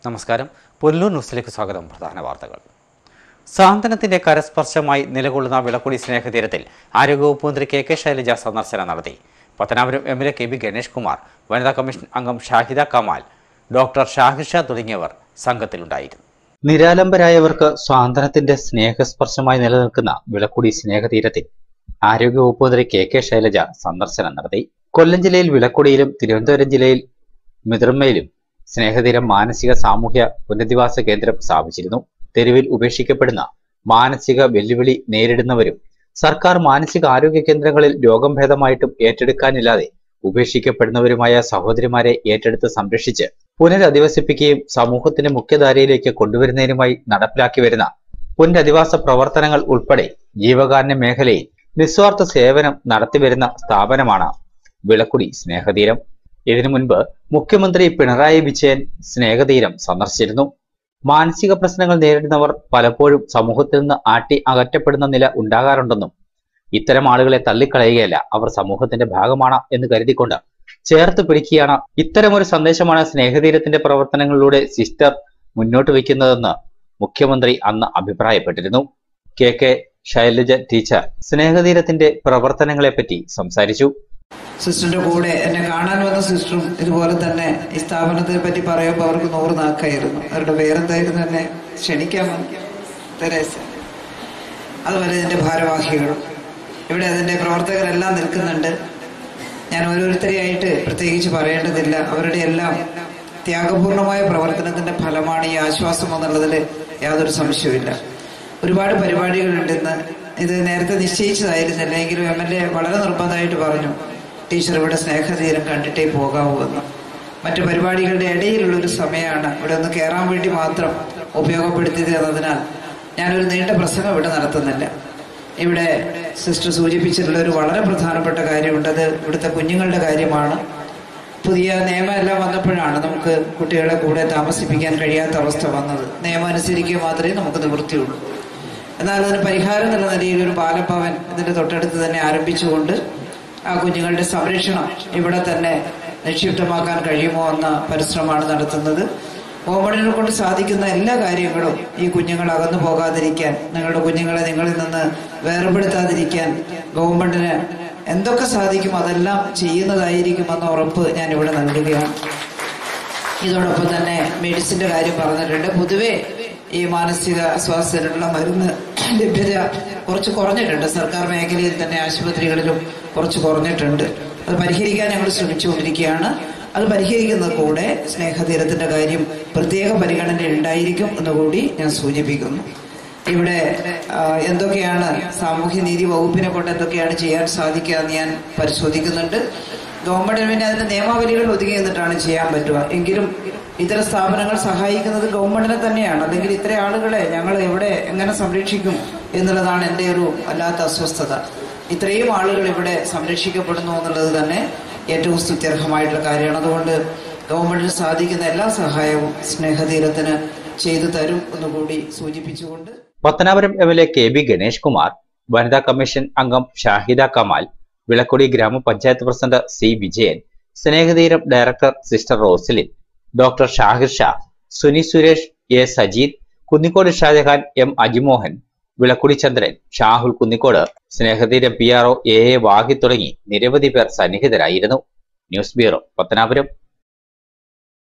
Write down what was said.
നമസ്കാരം പുല്ലൂർ ന്യൂസിലേക്ക് സ്വാഗതം പ്രധാന വാർത്തകൾ സാന്ത്വനത്തിന്റെ കരസ്പർശമായി നിലകൊള്ളുന്ന വിളക്കുടി സ്നേഹതീരത്തിൽ ആരോഗ്യവകുപ്പ് മന്ത്രി കെ കെ ശൈലജ സന്ദർശനം നടത്തി Pathanapuram M L A K B Ganesh Kumar വനിതാ കമ്മീഷൻ അംഗം ഷാഹിദ കമാൽ ഡോക്ടർ ഷാഹിർ ഷാ തുടങ്ങിയവർ സംഘത്തിലുണ്ടായിരുന്നു നിരാലംബരായവർക്ക് സ്വാതന്ത്ര്യത്തിന്റെ സ്നേഹസ്പർശമായി നിലനിൽക്കുന്ന വിളക്കുടി സ്നേഹതീരത്തിൽ ആരോഗ്യവകുപ്പ് മന്ത്രി കെ കെ ശൈലജ സന്ദർശനം നടത്തി കൊല്ലം ജില്ലയിൽ വിളക്കുടിയിലും തിരുവനന്തപുരം ജില്ലയിൽ മിതിർമയിലും സ്നേഹതീരം മാനസിക സാമൂഹ്യ പുനരധിവാസ കേന്ദ്രം സ്ഥാപിച്ചിരുന്നു തെരുവിൽ ഉപേക്ഷിക്കപ്പെടുന്ന മാനസിക വെല്ലുവിളി നേരിടുന്നവരും സർക്കാർ മാനസിക ആരോഗ്യ കേന്ദ്രങ്ങളിൽ രോഗം ഭേദമായിട്ടും ഏറ്റെടുക്കാനില്ലാതെ ഉപേക്ഷിക്കപ്പെടുന്നവരുമായ സഹോദരിമാരെ ഏറ്റെടുത്ത് സംരക്ഷിച്ച് പുനരധിവസിപ്പിക്കുകയും സമൂഹത്തിന്റെ മുഖ്യധാരയിലേക്ക് കൊണ്ടുവരുന്നതിനുമായി നടപ്പിലാക്കി വരുന്ന പുനരധിവാസ പ്രവർത്തനങ്ങൾ ഉൾപ്പെടെ ജീവകാരുണ്യ മേഖലയിൽ നിസ്വാർത്ഥ സേവനം നടത്തിവരുന്ന സ്ഥാപനമാണ് വിളക്കുടി സ്നേഹതീരം ഇതിനു മുൻപ് മുഖ്യമന്ത്രി പിണറായി വിജയൻ സ്നേഹതീരം സന്ദർശിച്ചിരുന്നു മാനസിക പ്രശ്നങ്ങൾ നേരിടുന്നവർ പലപ്പോഴും സമൂഹത്തിൽ നിന്ന് ആട്ടി അകറ്റപ്പെടുന്ന നില ഉണ്ടാകാറുണ്ടെന്നും ഇത്തരം ആളുകളെ തള്ളിക്കളയുകയല്ല അവർ സമൂഹത്തിന്റെ ഭാഗമാണ് എന്ന് കരുതിക്കൊണ്ട് ചേർത്ത് പിടിക്കുകയാണ് ഇത്തരമൊരു സന്ദേശമാണ് സ്നേഹതീരത്തിന്റെ പ്രവർത്തനങ്ങളിലൂടെ സിസ്റ്റർ മുന്നോട്ട് വയ്ക്കുന്നതെന്ന് മുഖ്യമന്ത്രി അന്ന് അഭിപ്രായപ്പെട്ടിരുന്നു കെ കെ ശൈലജ ടീച്ചർ സ്നേഹതീരത്തിന്റെ പ്രവർത്തനങ്ങളെപ്പറ്റി സംസാരിച്ചു സിസ്റ്ററിന്റെ കൂടെ എന്നെ കാണാൻ വന്ന സിസ്റ്ററും ഇതുപോലെ തന്നെ ഈ സ്ഥാപനത്തിനെ പറ്റി പറയുമ്പോൾ അവർക്ക് നൂറ് നാക്കായിരുന്നു അവരുടെ പേരെന്തായിരുന്നു എന്നെ ക്ഷണിക്കാൻ വന്നു തെരേസ അതുപോലെ ഇതിന്റെ ഭാരവാഹികളും ഇവിടെ അതിന്റെ പ്രവർത്തകരെല്ലാം നിൽക്കുന്നുണ്ട് ഞാൻ ഓരോരുത്തരെയായിട്ട് പ്രത്യേകിച്ച് പറയേണ്ടതില്ല അവരുടെ എല്ലാം ത്യാഗപൂർണമായ പ്രവർത്തനത്തിന്റെ ഫലമാണ് ഈ ആശ്വാസം എന്നുള്ളതിൽ യാതൊരു സംശയവുമില്ല ഒരുപാട് പരിപാടികളുണ്ട് ഇന്ന് ഇത് നേരത്തെ നിശ്ചയിച്ചതായിരുന്നില്ല എങ്കിലും എം എൽ എ വളരെ നിർബന്ധമായിട്ട് പറഞ്ഞു ടീച്ചർ ഇവിടെ സ്നേഹതീരം കണ്ടിട്ടേ പോകാവൂ എന്ന് മറ്റു പരിപാടികളുടെ ഇടയിലുള്ള ഒരു സമയമാണ് ഇവിടെ ഒന്ന് കയറാൻ വേണ്ടി മാത്രം ഉപയോഗപ്പെടുത്തിയത് എന്നതിനാൽ ഞാനൊരു നീണ്ട പ്രസംഗം ഇവിടെ നടത്തുന്നില്ല ഇവിടെ സിസ്റ്റർ സൂചിപ്പിച്ചിട്ടുള്ള ഒരു വളരെ പ്രധാനപ്പെട്ട കാര്യമുണ്ട് അത് ഇവിടുത്തെ കുഞ്ഞുങ്ങളുടെ കാര്യമാണ് പുതിയ നിയമം എല്ലാം വന്നപ്പോഴാണ് നമുക്ക് കുട്ടികളെ കൂടെ താമസിപ്പിക്കാൻ കഴിയാത്ത അവസ്ഥ വന്നത് നിയമം അനുസരിക്കുക മാത്രമേ നമുക്ക് നിവൃത്തിയുള്ളൂ എന്നാൽ അതിന് പരിഹാരം എന്നുള്ള നിലയിൽ ഒരു ബാലഭവൻ ഇതിന്റെ തൊട്ടടുത്ത് തന്നെ ആരംഭിച്ചുകൊണ്ട് ആ കുഞ്ഞുങ്ങളുടെ സംരക്ഷണം ഇവിടെ തന്നെ നിക്ഷിപ്തമാക്കാൻ കഴിയുമോ എന്ന പരിശ്രമമാണ് നടത്തുന്നത് ഗവൺമെന്റിനെ കൊണ്ട് സാധിക്കുന്ന എല്ലാ കാര്യങ്ങളും ഈ കുഞ്ഞുങ്ങൾ അകന്നു പോകാതിരിക്കാൻ നിങ്ങളുടെ കുഞ്ഞുങ്ങളെ നിങ്ങളിൽ നിന്ന് വേർപെടുത്താതിരിക്കാൻ ഗവൺമെന്റിന് എന്തൊക്കെ സാധിക്കും അതെല്ലാം ചെയ്യുന്നതായിരിക്കുമെന്ന ഉറപ്പ് ഞാൻ ഇവിടെ നൽകുകയാണ് ഇതോടൊപ്പം തന്നെ മെഡിസിന്റെ കാര്യം പറഞ്ഞിട്ടുണ്ട് പൊതുവെ ഈ മാനസിക സ്വാസ്ഥ്യത്തിനുള്ള മരുന്ന് ലഭ്യത കുറച്ച് കുറഞ്ഞിട്ടുണ്ട് സർക്കാർ മേഖലയിൽ തന്നെ ആശുപത്രികളിലും കുറച്ച് കുറഞ്ഞിട്ടുണ്ട് അത് പരിഹരിക്കാൻ ഞങ്ങൾ ശ്രമിച്ചുകൊണ്ടിരിക്കുകയാണ് അത് പരിഹരിക്കുന്നത് കൂടെ സ്നേഹതീരത്തിന്റെ കാര്യം പ്രത്യേക പരിഗണന ഉണ്ടായിരിക്കും എന്നുകൂടി ഞാൻ സൂചിപ്പിക്കുന്നു ഇവിടെ ആ, എന്തൊക്കെയാണ് സാമൂഹ്യനീതി വകുപ്പിനെ കൊണ്ട് എന്തൊക്കെയാണ് ചെയ്യാൻ സാധിക്കുക എന്ന് ഞാൻ പരിശോധിക്കുന്നുണ്ട് ഗവൺമെന്റിന് പിന്നെ അതിന്റെ നിയമാവലികൾ ഒതുങ്ങി നിന്നിട്ടാണ് ചെയ്യാൻ പറ്റുക എങ്കിലും ഇത്തരം സ്ഥാപനങ്ങൾ സഹായിക്കുന്നത് ഗവൺമെന്റിനെ തന്നെയാണ് അല്ലെങ്കിൽ ഇത്ര ആളുകളെ ഞങ്ങൾ എവിടെ എങ്ങനെ സംരക്ഷിക്കും എന്നുള്ളതാണ് എൻ്റെ ഒരു വല്ലാത്ത അസ്വസ്ഥത ഇത്രയും ആളുകൾ ഇവിടെ സംരക്ഷിക്കപ്പെടുന്നു എന്നുള്ളത് തന്നെ ഏറ്റവും സ്തുത്യർഹമായിട്ടുള്ള കാര്യമാണ് അതുകൊണ്ട് ഗവൺമെന്റിന് സാധിക്കുന്ന എല്ലാ സഹായവും സ്നേഹതീരത്തിന് ചെയ്തു തരും എന്നുകൂടി സൂചിപ്പിച്ചുകൊണ്ട് Pathanapuram M L A K B Ganesh Kumar വനിതാ കമ്മീഷൻ അംഗം ഷാഹിദ കമാൽ വിളക്കുടി ഗ്രാമപഞ്ചായത്ത് president C Vijayan Snehatheeram director sister Rosalin doctor Shahir Shah Suni Suresh A Sajeed Kunnicode Shajahan M Ajimohan Vilakkudi Chandran Shahul Kunnicode Snehatheeram P R O A A Vahi തുടങ്ങി നിരവധി പേർ സന്നിഹിതരായിരുന്നു ന്യൂസ് ബ്യൂറോ പത്തനാപുരം